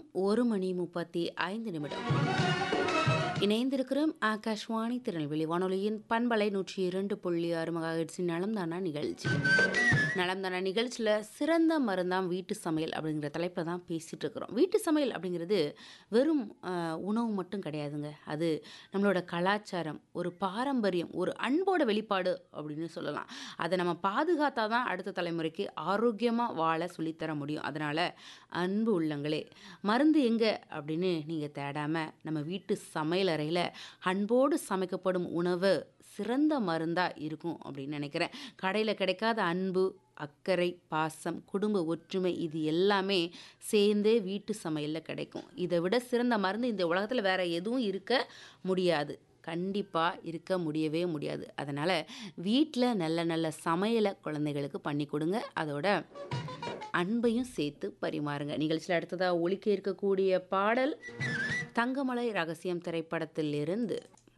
ஒரு மணி முப்பத்தி ஐந்து நிமிடம் இணைந்திருக்கிறோம் ஆகாஷ்வாணி திருநெல்வேலி வானொலியின் பண்பலை நூற்றி இரண்டு புள்ளி ஆறு மகாஹெட்ஸின் நலம்தானா நிகழ்ச்சி நலம்தானா நிகழ்ச்சியில் சிறந்த மருந்தாம் வீட்டு சமையல் அப்படிங்கிற தலைப்பை தான் பேசிகிட்டு இருக்கிறோம் வீட்டு சமையல் அப்படிங்கிறது வெறும் ஆஹ், உணவு மட்டும் கிடையாதுங்க அது நம்மளோட கலாச்சாரம் ஒரு பாரம்பரியம் ஒரு அன்போட வெளிப்பாடு அப்படின்னு சொல்லலாம் அதை நம்ம பாதுகாத்தா தான் அடுத்த தலைமுறைக்கு ஆரோக்கியமாக வாழ சொல்லித்தர முடியும் அதனால் அன்பு உள்ளங்களே மருந்து எங்கே அப்படின்னு நீங்கள் தேடாமல் நம்ம வீட்டு சமையல் அறையில் அன்போடு சமைக்கப்படும் உணவு சிறந்த மருந்தாக இருக்கும் அப்படின்னு நினைக்கிறேன் கடையில் கிடைக்காத அன்பு அக்கறை பாசம் குடும்ப ஒற்றுமை இது எல்லாமே சேர்ந்தே வீட்டு சமையலில் கிடைக்கும் இதை விட சிறந்த மருந்து இந்த உலகத்தில் வேற எதுவும் இருக்க முடியாது கண்டிப்பாக இருக்க முடியவே முடியாது அதனால் வீட்டில் நல்ல நல்ல சமையலை குழந்தைகளுக்கு பண்ணி கொடுங்க அதோட அன்பையும் சேர்த்து பரிமாறுங்க நிகழ்ச்சியில் அடுத்ததாக ஒலிக்க இருக்கக்கூடிய பாடல் தங்கமலை ரகசியம் திரைப்படத்தில் இருந்து